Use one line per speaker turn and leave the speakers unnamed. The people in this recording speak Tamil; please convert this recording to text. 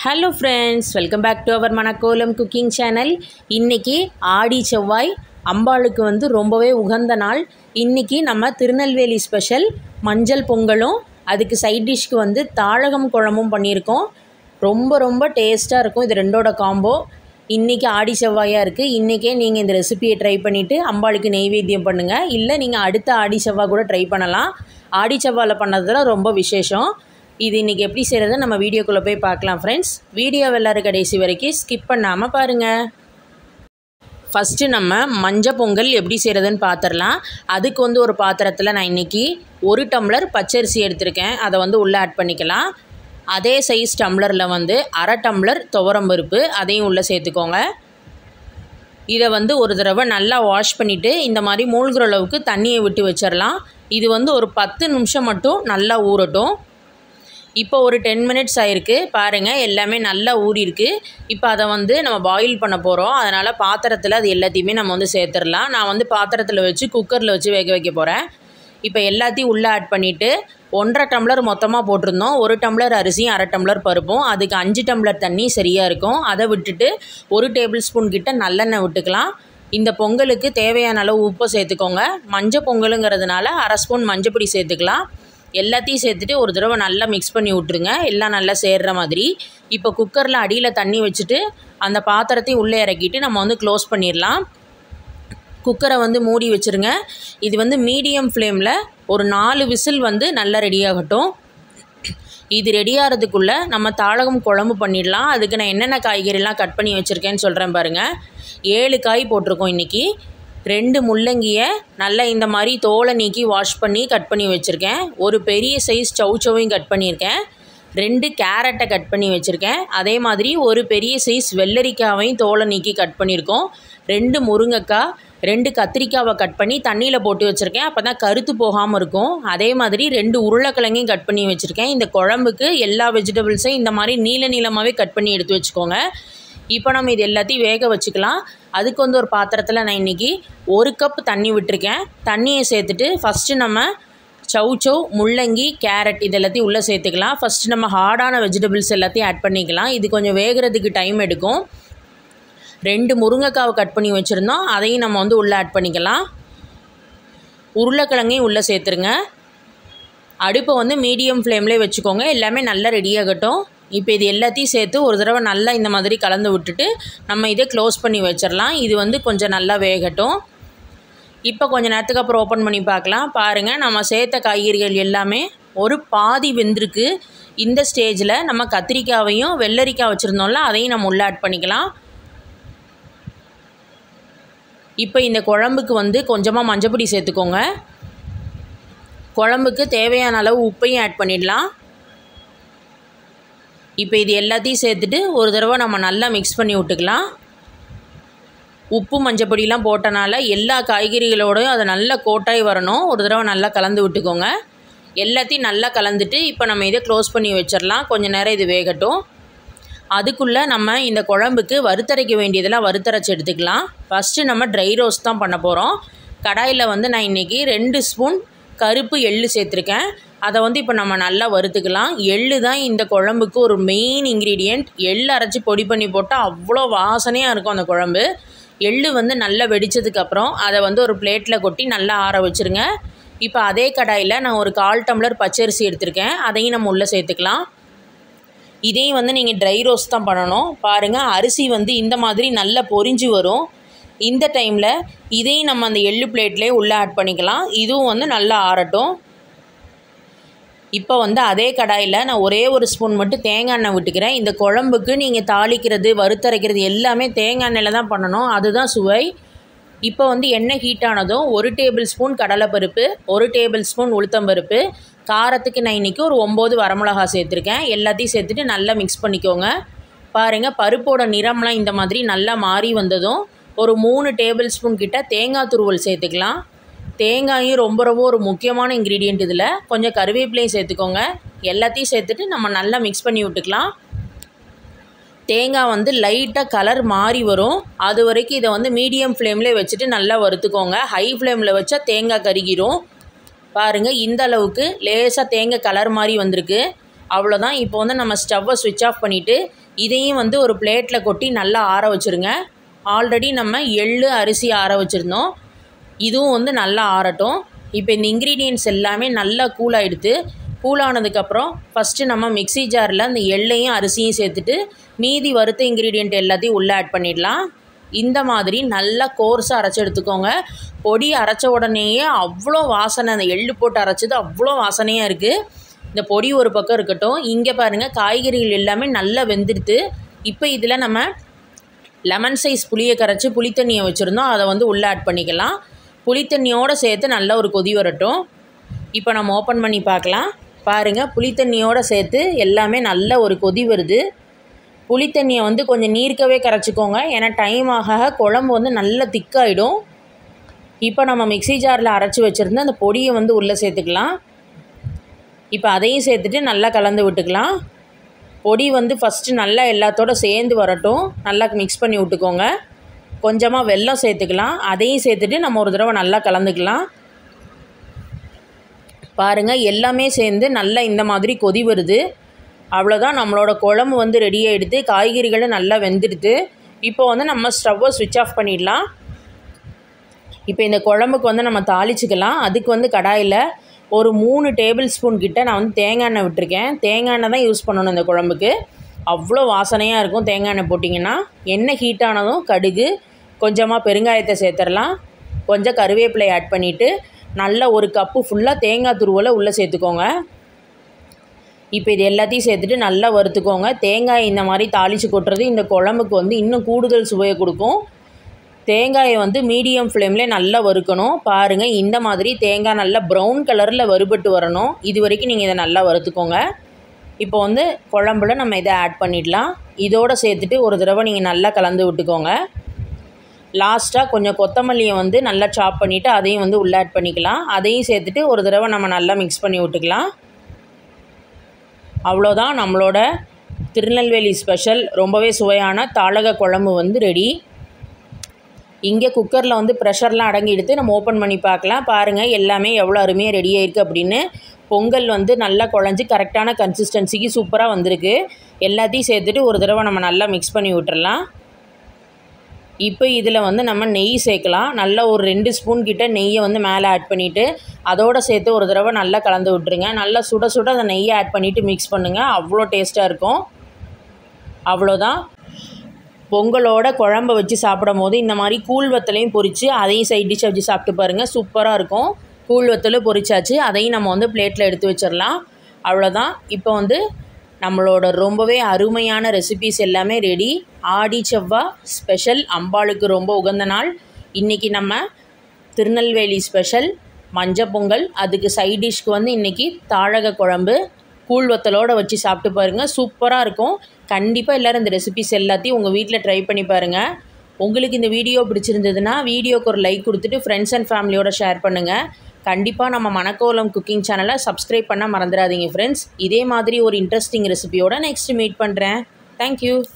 hello friends welcome back to our Manakkolam cooking channel இன்றைக்கி ஆடி செவ்வாய் அம்பாளுக்கு வந்து ரொம்பவே உகந்த நாள் இன்றைக்கி நம்ம திருநெல்வேலி ஸ்பெஷல் மஞ்சள் பொங்கலும் அதுக்கு சைட் டிஷ்க்கு வந்து தாழகம் குழம்பும் பண்ணியிருக்கோம் ரொம்ப ரொம்ப டேஸ்ட்டாக இருக்கும் இது ரெண்டோட காம்போ இன்றைக்கி ஆடி செவ்வாயாக இருக்குது இன்றைக்கே நீங்கள் இந்த ரெசிபியை ட்ரை பண்ணிவிட்டு அம்பாளுக்கு நெய்வேத்தியம் பண்ணுங்கள் இல்லை நீங்கள் அடுத்த ஆடி செவ்வாய் கூட ட்ரை பண்ணலாம் ஆடி செவ்வாயில் பண்ணதில் ரொம்ப விசேஷம் இது இன்றைக்கி எப்படி செய்கிறத நம்ம வீடியோக்குள்ளே போய் பார்க்கலாம் ஃப்ரெண்ட்ஸ் வீடியோ எல்லாரும் கடைசி வரைக்கும் ஸ்கிப் பண்ணாமல் பாருங்கள் ஃபஸ்ட்டு நம்ம மஞ்சள் பொங்கல் எப்படி செய்கிறதுன்னு பார்த்துடலாம் அதுக்கு வந்து ஒரு பாத்திரத்தில் நான் இன்றைக்கி ஒரு டம்ளர் பச்சரிசி எடுத்திருக்கேன் அதை வந்து உள்ளே ஆட் பண்ணிக்கலாம் அதே சைஸ் டம்ளரில் வந்து அரை டம்ளர் துவரம்பருப்பு அதையும் உள்ளே சேர்த்துக்கோங்க இதை வந்து ஒரு தடவை நல்லா வாஷ் பண்ணிவிட்டு இந்த மாதிரி மூழ்கிற அளவுக்கு தண்ணியை விட்டு வச்சிடலாம் இது வந்து ஒரு பத்து நிமிஷம் மட்டும் நல்லா ஊறட்டும் இப்போ ஒரு டென் மினிட்ஸ் ஆயிருக்கு பாருங்கள் எல்லாமே நல்லா ஊறிருக்கு இப்போ அதை வந்து நம்ம பாயில் பண்ண போகிறோம் அதனால் பாத்திரத்தில் அது எல்லாத்தையுமே நம்ம வந்து சேர்த்துடலாம் நான் வந்து பாத்திரத்தில் வச்சு குக்கரில் வச்சு வேக வைக்க போகிறேன் இப்போ எல்லாத்தையும் உள்ளே ஆட் பண்ணிவிட்டு ஒன்றரை டம்ளர் மொத்தமாக போட்டிருந்தோம் ஒரு டம்ளர் அரிசியும் அரை டம்ளர் பருப்பும் அதுக்கு அஞ்சு டம்ளர் தண்ணி சரியாக இருக்கும் அதை விட்டுட்டு ஒரு டேபிள் ஸ்பூன் கிட்ட நல்லெண்ணெய் விட்டுக்கலாம் இந்த பொங்கலுக்கு தேவையான அளவு உப்பை சேர்த்துக்கோங்க மஞ்சள் பொங்கலுங்கிறதுனால அரை ஸ்பூன் மஞ்சப்பொடி சேர்த்துக்கலாம் எல்லாத்தையும் சேர்த்துட்டு ஒரு தடவை நல்லா மிக்ஸ் பண்ணி விட்ருங்க எல்லாம் நல்லா சேர்கிற மாதிரி இப்போ குக்கரில் அடியில் தண்ணி வச்சுட்டு அந்த பாத்திரத்தையும் உள்ளே இறக்கிட்டு நம்ம வந்து க்ளோஸ் பண்ணிடலாம் குக்கரை வந்து மூடி வச்சுருங்க இது வந்து மீடியம் ஃப்ளேமில் ஒரு நாலு விசில் வந்து நல்லா ரெடி ஆகட்டும் இது ரெடி ஆகிறதுக்குள்ளே நம்ம தாளகம் குழம்பு பண்ணிடலாம் அதுக்கு நான் என்னென்ன காய்கறிலாம் கட் பண்ணி வச்சுருக்கேன்னு சொல்கிறேன் பாருங்கள் ஏழு காய் போட்டிருக்கோம் இன்றைக்கி ரெண்டு முள்ளங்கியை நல்லா இந்த மாதிரி தோலை நீக்கி வாஷ் பண்ணி கட் பண்ணி வச்சுருக்கேன் ஒரு பெரிய சைஸ் சவுச்சவையும் கட் பண்ணியிருக்கேன் ரெண்டு கேரட்டை கட் பண்ணி வச்சுருக்கேன் அதே மாதிரி ஒரு பெரிய சைஸ் வெள்ளரிக்காவையும் தோலை நீக்கி கட் பண்ணியிருக்கோம் ரெண்டு முருங்கைக்காய் ரெண்டு கத்திரிக்காவை கட் பண்ணி தண்ணியில் போட்டு வச்சுருக்கேன் அப்போ தான் கருத்து போகாமல் இருக்கும் அதே மாதிரி ரெண்டு உருளைக்கிழங்கையும் கட் பண்ணி வச்சுருக்கேன் இந்த குழம்புக்கு எல்லா வெஜிடபிள்ஸையும் இந்த மாதிரி நீள நீளமாகவே கட் பண்ணி எடுத்து வச்சுக்கோங்க இப்போ நம்ம இது எல்லாத்தையும் வேக வச்சுக்கலாம் அதுக்கு வந்து ஒரு பாத்திரத்தில் நான் இன்றைக்கி ஒரு கப் தண்ணி விட்டுருக்கேன் தண்ணியை சேர்த்துட்டு ஃபஸ்ட்டு நம்ம சவுச்சவ் முள்ளங்கி கேரட் இது எல்லாத்தையும் உள்ளே சேர்த்துக்கலாம் ஃபஸ்ட்டு நம்ம ஹார்டான வெஜிடபிள்ஸ் எல்லாத்தையும் ஆட் பண்ணிக்கலாம் இது கொஞ்சம் வேகிறதுக்கு டைம் எடுக்கும் ரெண்டு முருங்கைக்காவை கட் பண்ணி வச்சுருந்தோம் அதையும் நம்ம வந்து உள்ளே ஆட் பண்ணிக்கலாம் உருளைக்கிழங்கையும் உள்ளே சேர்த்துருங்க அடுப்பை வந்து மீடியம் ஃப்ளேம்லேயே வச்சுக்கோங்க எல்லாமே நல்லா ரெடியாகட்டும் இப்போ இது எல்லாத்தையும் சேர்த்து ஒரு தடவை நல்லா இந்த மாதிரி கலந்து விட்டுட்டு நம்ம இதை க்ளோஸ் பண்ணி வச்சிடலாம் இது வந்து கொஞ்சம் நல்லா வேகட்டும் இப்போ கொஞ்சம் நேரத்துக்கு அப்புறம் ஓப்பன் பண்ணி பார்க்கலாம் பாருங்கள் நம்ம சேர்த்த காய்கறிகள் எல்லாமே ஒரு பாதி வெந்திருக்கு இந்த ஸ்டேஜில் நம்ம கத்திரிக்காவையும் வெள்ளரிக்காய் வச்சுருந்தோம்ல அதையும் நம்ம உள்ளே ஆட் பண்ணிக்கலாம் இப்போ இந்த குழம்புக்கு வந்து கொஞ்சமாக மஞ்சப்பொடி சேர்த்துக்கோங்க குழம்புக்கு தேவையான அளவு உப்பையும் ஆட் பண்ணிடலாம் இப்போ இது எல்லாத்தையும் சேர்த்துட்டு ஒரு தடவை நம்ம நல்லா மிக்ஸ் பண்ணி விட்டுக்கலாம் உப்பு மஞ்சப்பொடிலாம் போட்டனால எல்லா காய்கறிகளோடையும் அதை நல்லா கோட்டாய் வரணும் ஒரு தடவை நல்லா கலந்து விட்டுக்கோங்க எல்லாத்தையும் நல்லா கலந்துட்டு இப்போ நம்ம இதை க்ளோஸ் பண்ணி வச்சிடலாம் கொஞ்சம் நேரம் இது வேகட்டும் அதுக்குள்ளே நம்ம இந்த குழம்புக்கு வறுத்தரைக்க வேண்டியதெல்லாம் வறுத்தரைச்சி எடுத்துக்கலாம் ஃபஸ்ட்டு நம்ம ட்ரை ரோஸ்ட் தான் பண்ண போகிறோம் கடாயில் வந்து நான் இன்றைக்கி ரெண்டு ஸ்பூன் கருப்பு எள்ளு சேர்த்துருக்கேன் அதை வந்து இப்போ நம்ம நல்லா வறுத்துக்கலாம் எள்ளு தான் இந்த குழம்புக்கு ஒரு மெயின் இன்க்ரீடியண்ட் எள்ளு அரைச்சி பொடி பண்ணி போட்டால் அவ்வளோ வாசனையாக இருக்கும் அந்த குழம்பு எள்ளு வந்து நல்லா வெடித்ததுக்கப்புறம் அதை வந்து ஒரு பிளேட்டில் கொட்டி நல்லா ஆற வச்சுருங்க இப்போ அதே கடாயில் நான் ஒரு கால் டம்ளர் பச்சரிசி எடுத்திருக்கேன் அதையும் நம்ம உள்ளே சேர்த்துக்கலாம் இதையும் வந்து நீங்கள் ட்ரை ரோஸ்ட் தான் பண்ணணும் பாருங்கள் அரிசி வந்து இந்த மாதிரி நல்லா பொரிஞ்சு வரும் இந்த டைமில் இதையும் நம்ம அந்த எள்ளு பிளேட்லேயே உள்ளே ஆட் பண்ணிக்கலாம் இதுவும் வந்து நல்லா ஆறட்டும் இப்போ வந்து அதே கடாயில் நான் ஒரே ஒரு ஸ்பூன் மட்டும் தேங்காய் எண்ணெய் விட்டுக்கிறேன் இந்த குழம்புக்கு நீங்கள் தாளிக்கிறது வறுத்தரைக்கிறது எல்லாமே தேங்காய் எண்ணெயில் தான் பண்ணணும் அதுதான் சுவை இப்போ வந்து எண்ணெய் ஹீட் ஆனதும் ஒரு டேபிள் ஸ்பூன் கடலைப்பருப்பு ஒரு டேபிள் ஸ்பூன் உளுத்தம்பருப்பு காரத்துக்கு நான் இன்றைக்கி ஒரு ஒம்பது வரமிளகா சேர்த்துருக்கேன் எல்லாத்தையும் சேர்த்துட்டு நல்லா மிக்ஸ் பண்ணிக்கோங்க பாருங்கள் பருப்போட நிறம்லாம் இந்த மாதிரி நல்லா மாறி வந்ததும் ஒரு மூணு டேபிள் ஸ்பூன் கிட்ட தேங்காய் துருவல் சேர்த்துக்கலாம் தேங்காயும் ரொம்ப ரொம்ப ஒரு முக்கியமான இன்க்ரீடியண்ட் இதில் கொஞ்சம் கருவேப்பிலையும் சேர்த்துக்கோங்க எல்லாத்தையும் சேர்த்துட்டு நம்ம நல்லா மிக்ஸ் பண்ணி விட்டுக்கலாம் தேங்காய் வந்து லைட்டாக கலர் மாறி வரும் அது வரைக்கும் இதை வந்து மீடியம் ஃப்ளேம்லேயே வச்சுட்டு நல்லா வறுத்துக்கோங்க ஹை ஃப்ளேமில் வச்சா தேங்காய் கருகிரும் பாருங்கள் இந்த அளவுக்கு லேசாக தேங்காய் கலர் மாதிரி வந்திருக்கு அவ்வளோதான் இப்போ வந்து நம்ம ஸ்டவ்வை ஸ்விட்ச் ஆஃப் பண்ணிவிட்டு இதையும் வந்து ஒரு பிளேட்டில் கொட்டி நல்லா ஆற வச்சுருங்க ஆல்ரெடி நம்ம எள்ளு அரிசி ஆற வச்சுருந்தோம் இதுவும் வந்து நல்லா ஆறட்டும் இப்போ இந்த இன்க்ரீடியன்ட்ஸ் எல்லாமே நல்லா கூல் ஆகிடுது கூல் ஆனதுக்கப்புறம் ஃபஸ்ட்டு நம்ம மிக்ஸி ஜாரில் அந்த எள்ளையும் அரிசியும் சேர்த்துட்டு மீதி வறுத்த இன்க்ரீடியண்ட் எல்லாத்தையும் உள்ளே ஆட் பண்ணிடலாம் இந்த மாதிரி நல்லா கோர்ஸாக அரைச்சி எடுத்துக்கோங்க பொடி அரைச்ச உடனேயே அவ்வளோ வாசனை அந்த எள்ளு போட்டு அரைச்சது அவ்வளோ வாசனையாக இருக்குது இந்த பொடி ஒரு பக்கம் இருக்கட்டும் இங்கே பாருங்கள் காய்கறிகள் எல்லாமே நல்லா வெந்துடுது இப்போ இதில் நம்ம லெமன் சைஸ் புளியை கரைச்சி புளித்தண்ணியை வச்சுருந்தோம் அதை வந்து உள்ளே ஆட் பண்ணிக்கலாம் புளித்தண்ணியோடு சேர்த்து நல்லா ஒரு கொதி வரட்டும் இப்போ நம்ம ஓப்பன் பண்ணி பார்க்கலாம் பாருங்கள் புளித்தண்ணியோடு சேர்த்து எல்லாமே நல்ல ஒரு கொதி வருது புளித்தண்ணியை வந்து கொஞ்சம் நீர்க்கவே கரைச்சிக்கோங்க ஏன்னா டைம் ஆக ஆக குழம்பு வந்து நல்லா திக்காயிடும் இப்போ நம்ம மிக்ஸி ஜாரில் அரைச்சி வச்சுருந்த அந்த பொடியை வந்து உள்ளே சேர்த்துக்கலாம் இப்போ அதையும் சேர்த்துட்டு நல்லா கலந்து விட்டுக்கலாம் பொடி வந்து ஃபஸ்ட்டு நல்லா எல்லாத்தோட சேர்ந்து வரட்டும் நல்லா மிக்ஸ் பண்ணி விட்டுக்கோங்க கொஞ்சமாக வெல்லம் சேர்த்துக்கலாம் அதையும் சேர்த்துட்டு நம்ம ஒரு தடவை நல்லா கலந்துக்கலாம் பாருங்கள் எல்லாமே சேர்ந்து நல்லா இந்த மாதிரி கொதி வருது அவ்வளோதான் நம்மளோட குழம்பு வந்து ரெடி ஆகிடுது காய்கறிகளும் நல்லா வெந்துடுது இப்போ வந்து நம்ம ஸ்டவ்வை ஸ்விட்ச் ஆஃப் பண்ணிடலாம் இப்போ இந்த குழம்புக்கு வந்து நம்ம தாளிச்சிக்கலாம் அதுக்கு வந்து கடாயில் ஒரு மூணு டேபிள் ஸ்பூன் கிட்ட நான் வந்து தேங்காய் எண்ணெய் விட்டுருக்கேன் தேங்காய் எண்ணெய் தான் யூஸ் பண்ணணும் இந்த குழம்புக்கு அவ்வளோ வாசனையாக இருக்கும் தேங்காய் எண்ணெய் போட்டிங்கன்னா எண்ணெய் ஹீட் ஆனதும் கடுகு கொஞ்சமாக பெருங்காயத்தை சேர்த்துடலாம் கொஞ்சம் கருவேப்பிலை ஆட் பண்ணிவிட்டு நல்ல ஒரு கப்பு ஃபுல்லாக தேங்காய் துருவலை உள்ளே சேர்த்துக்கோங்க இப்போ இது எல்லாத்தையும் சேர்த்துட்டு நல்லா வறுத்துக்கோங்க தேங்காய் இந்த மாதிரி தாளித்து கொட்டுறது இந்த குழம்புக்கு வந்து இன்னும் கூடுதல் சுவையை கொடுக்கும் தேங்காயை வந்து மீடியம் ஃப்ளேமில் நல்லா வறுக்கணும் பாருங்கள் இந்த மாதிரி தேங்காய் நல்லா ப்ரௌன் கலரில் வறுபட்டு வரணும் இது வரைக்கும் நீங்கள் இதை நல்லா வறுத்துக்கோங்க இப்போ வந்து குழம்புல நம்ம இதை ஆட் பண்ணிடலாம் இதோடு சேர்த்துட்டு ஒரு தடவை நீங்கள் நல்லா கலந்து விட்டுக்கோங்க லாஸ்ட்டாக கொஞ்சம் கொத்தமல்லியை வந்து நல்லா சாப் பண்ணிவிட்டு அதையும் வந்து உள்ளே ஆட் பண்ணிக்கலாம் அதையும் சேர்த்துட்டு ஒரு தடவை நம்ம நல்லா மிக்ஸ் பண்ணி விட்டுக்கலாம் அவ்வளோதான் நம்மளோட திருநெல்வேலி ஸ்பெஷல் ரொம்பவே சுவையான தாளக குழம்பு வந்து ரெடி இங்கே குக்கரில் வந்து ப்ரெஷர்லாம் அடங்கி எடுத்து நம்ம ஓப்பன் பண்ணி பார்க்கலாம் பாருங்கள் எல்லாமே எவ்வளோ அருமையாக ரெடி ஆயிருக்கு அப்படின்னு பொங்கல் வந்து நல்லா குழஞ்சி கரெக்டான கன்சிஸ்டன்சிக்கு சூப்பராக வந்திருக்கு எல்லாத்தையும் சேர்த்துட்டு ஒரு தடவை நம்ம நல்லா மிக்ஸ் பண்ணி விட்டுறலாம் இப்போ இதில் வந்து நம்ம நெய் சேர்க்கலாம் நல்லா ஒரு ரெண்டு ஸ்பூன் கிட்ட நெய்யை வந்து மேலே ஆட் பண்ணிவிட்டு அதோடு சேர்த்து ஒரு தடவை நல்லா கலந்து விட்டுருங்க நல்லா சுட சுட அந்த நெய்யை ஆட் பண்ணிவிட்டு மிக்ஸ் பண்ணுங்கள் அவ்வளோ டேஸ்ட்டாக இருக்கும் அவ்வளோதான் பொங்கலோட குழம்ப வச்சு சாப்பிடும் போது இந்த மாதிரி கூழ் வத்தலையும் பொரித்து அதையும் சைட் டிஷ்ஷாக வச்சு சாப்பிட்டு பாருங்கள் சூப்பராக இருக்கும் கூழ் வத்தலும் பொரிச்சாச்சு அதையும் நம்ம வந்து பிளேட்டில் எடுத்து வச்சிடலாம் அவ்வளோதான் இப்போ வந்து நம்மளோட ரொம்பவே அருமையான ரெசிபீஸ் எல்லாமே ரெடி ஆடி செவ்வாய் ஸ்பெஷல் அம்பாளுக்கு ரொம்ப உகந்த நாள் இன்றைக்கி நம்ம திருநெல்வேலி ஸ்பெஷல் மஞ்சள் பொங்கல் அதுக்கு சைட் டிஷ்க்கு வந்து இன்றைக்கி தாழக குழம்பு கூழ் வத்தலோடு வச்சு சாப்பிட்டு பாருங்கள் சூப்பராக இருக்கும் கண்டிப்பாக எல்லோரும் இந்த ரெசிபிஸ் எல்லாத்தையும் உங்கள் வீட்டில் ட்ரை பண்ணி பாருங்கள் உங்களுக்கு இந்த வீடியோ பிடிச்சிருந்ததுன்னா வீடியோக்கு ஒரு லைக் கொடுத்துட்டு ஃப்ரெண்ட்ஸ் அண்ட் ஃபேமிலியோட ஷேர் பண்ணுங்கள் கண்டிப்பாக நம்ம மணக்கோலம் குக்கிங் சேனலை சப்ஸ்கிரைப் பண்ண மறந்துடாதீங்க ஃப்ரெண்ட்ஸ் இதே மாதிரி ஒரு இன்ட்ரெஸ்டிங் ரெசிபியோட நெக்ஸ்ட் மீட் பண்ணுறேன் தேங்க்யூ